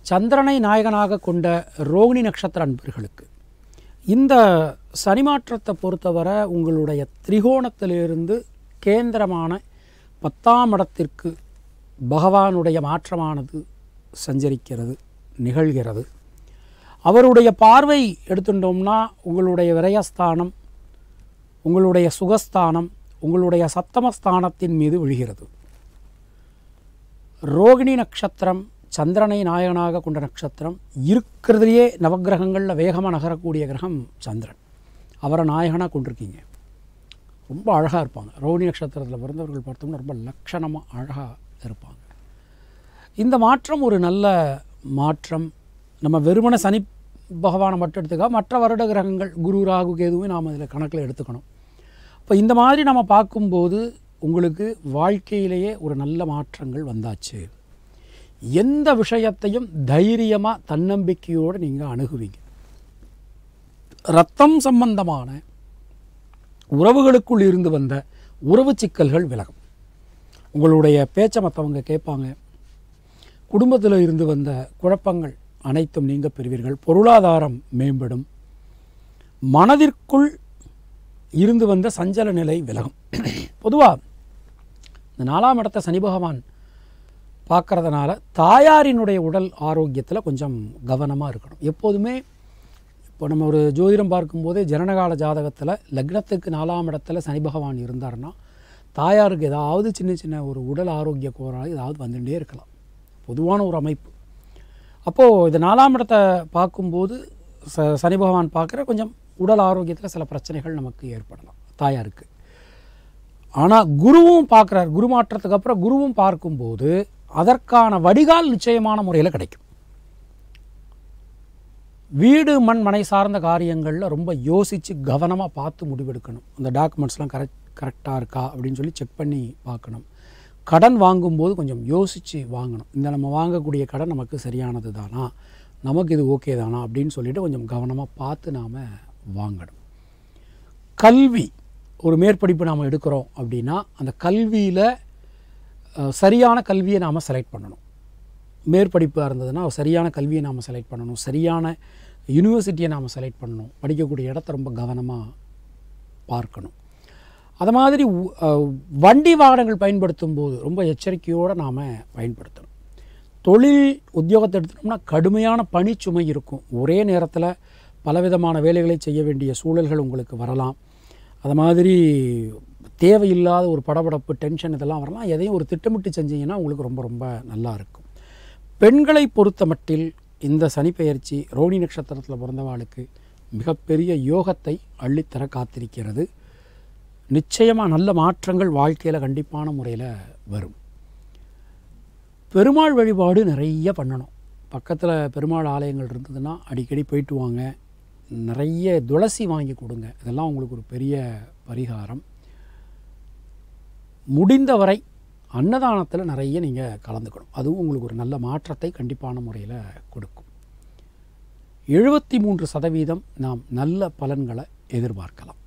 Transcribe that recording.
சந்திரனை நாயகனாக கொண்ட ரோகிணி நட்சத்திர அன்பர்களுக்கு இந்த சனி மாற்றத்தை பொறுத்தவரை உங்களுடைய திரிகோணத்திலிருந்து கேந்திரமான பத்தாம் இடத்திற்கு பகவானுடைய மாற்றமானது சஞ்சரிக்கிறது நிகழ்கிறது அவருடைய பார்வை எடுத்துட்டோம்னா உங்களுடைய விரயஸ்தானம் உங்களுடைய சுகஸ்தானம் உங்களுடைய சத்தமஸ்தானத்தின் மீது விழுகிறது ரோகிணி நட்சத்திரம் சந்திரனை நாயகனாக கொண்ட நட்சத்திரம் இருக்கிறதுலையே நவக்கிரகங்களில் வேகமாக நகரக்கூடிய கிரகம் சந்திரன் அவரை நாயகனாக கொண்டிருக்கீங்க ரொம்ப அழகாக இருப்பாங்க ரோகிணி நட்சத்திரத்தில் பிறந்தவர்கள் பார்த்தோம்னா ரொம்ப லட்சணமாக அழகாக இருப்பாங்க இந்த மாற்றம் ஒரு நல்ல மாற்றம் நம்ம வெறுமன சனி பகவானை மட்டும் எடுத்துக்கா மற்ற வருட கிரகங்கள் குரு ராகு கேதுவை நாம் அதில் கணக்கில் எடுத்துக்கணும் இப்போ இந்த மாதிரி நம்ம பார்க்கும்போது உங்களுக்கு வாழ்க்கையிலேயே ஒரு நல்ல மாற்றங்கள் வந்தாச்சு எந்த விஷயத்தையும் தைரியமாக தன்னம்பிக்கையோடு நீங்கள் அணுகுவீங்க ரத்தம் சம்பந்தமான உறவுகளுக்குள் இருந்து வந்த உறவு சிக்கல்கள் விலகும் உங்களுடைய பேச்சை மற்றவங்க கேட்பாங்க குடும்பத்தில் இருந்து வந்த குழப்பங்கள் அனைத்தும் நீங்க பெறுவீர்கள் பொருளாதாரம் மேம்படும் மனதிற்குள் இருந்து வந்த சஞ்சல நிலை விலகும் பொதுவாக இந்த நாலாம் இடத்த சனி பகவான் பார்க்கறதுனால தாயாரினுடைய உடல் ஆரோக்கியத்தில் கொஞ்சம் கவனமாக இருக்கணும் எப்போதுமே இப்போ நம்ம ஒரு ஜோதிடம் பார்க்கும்போதே ஜனனகால ஜாதகத்தில் லக்னத்துக்கு நாலாம் இடத்துல சனி பகவான் இருந்தாருன்னா தாயாருக்கு ஏதாவது சின்ன சின்ன ஒரு உடல் ஆரோக்கிய கோளாறு ஏதாவது வந்துட்டே இருக்கலாம் பொதுவான ஒரு அமைப்பு அப்போது இது நாலாம் இடத்தை பார்க்கும்போது ச சனி பகவான் பார்க்குற கொஞ்சம் உடல் ஆரோக்கியத்தில் சில பிரச்சனைகள் நமக்கு ஏற்படலாம் தாயாருக்கு ஆனால் குருவும் பார்க்குறார் குரு மாற்றத்துக்கு அப்புறம் குருவும் பார்க்கும்போது அதற்கான வடிகால் நிச்சயமான முறையில் கிடைக்கும் வீடு மண் மனை சார்ந்த காரியங்களில் ரொம்ப யோசித்து கவனமாக பார்த்து முடிவெடுக்கணும் அந்த டாக்குமெண்ட்ஸ்லாம் கரெக்ட் கரெக்டாக இருக்கா அப்படின்னு சொல்லி செக் பண்ணி பார்க்கணும் கடன் வாங்கும்போது கொஞ்சம் யோசித்து வாங்கணும் இந்த நம்ம வாங்கக்கூடிய கடன் நமக்கு சரியானது தானா நமக்கு இது ஓகே தானா அப்படின்னு சொல்லிட்டு கொஞ்சம் கவனமாக பார்த்து நாம் வாங்கணும் கல்வி ஒரு மேற்படிப்பு நாம் எடுக்கிறோம் அப்படின்னா அந்த கல்வியில் அஹ், சரியான கல்வியை நாம் செலக்ட் பண்ணணும் மேற்படிப்பாக இருந்ததுன்னா சரியான கல்வியை நாம் செலக்ட் பண்ணணும் சரியான யூனிவர்சிட்டியை நாம் செலக்ட் பண்ணணும் படிக்கக்கூடிய இடத்த ரொம்ப கவனமாக பார்க்கணும் அது மாதிரி உ- அஹ், வண்டி வாகனங்கள் பயன்படுத்தும் போது ரொம்ப எச்சரிக்கையோடு நாம் பயன்படுத்தணும் தொழில் உத்தியோகத்தை எடுத்துட்டோம்னா கடுமையான பணிச்சுமை இருக்கும் ஒரே நேரத்தில் பலவிதமான வேலைகளை செய்ய வேண்டிய சூழல்கள் உங்களுக்கு வரலாம் அது மாதிரி தேவையில்லாத ஒரு படபடப்பு டென்ஷன் இதெல்லாம் வரலாம் எதையும் ஒரு திட்டமிட்டு செஞ்சீங்கன்னா உங்களுக்கு ரொம்ப ரொம்ப நல்லா இருக்கும் பெண்களை பொறுத்த மட்டில் இந்த சனிப்பெயர்ச்சி ரோனி நட்சத்திரத்தில் பிறந்தவாளுக்கு மிகப்பெரிய யோகத்தை அள்ளித்தர காத்திருக்கிறது நிச்சயமாக நல்ல மாற்றங்கள் வாழ்க்கையில் கண்டிப்பான முறையில் வரும் பெருமாள் வழிபாடு நிறைய பண்ணணும் பக்கத்தில் பெருமாள் ஆலயங்கள் இருந்ததுன்னா அடிக்கடி போயிட்டு வாங்க நிறைய துளசி வாங்கி கொடுங்க இதெல்லாம் உங்களுக்கு ஒரு பெரிய பரிகாரம் முடிந்தவரை அன்னதானத்தில் நிறைய நீங்கள் கலந்துக்கணும் அதுவும் உங்களுக்கு ஒரு நல்ல மாற்றத்தை கண்டிப்பான முறையில் கொடுக்கும் எழுபத்தி மூன்று சதவீதம் நாம் நல்ல பலன்களை எதிர்பார்க்கலாம்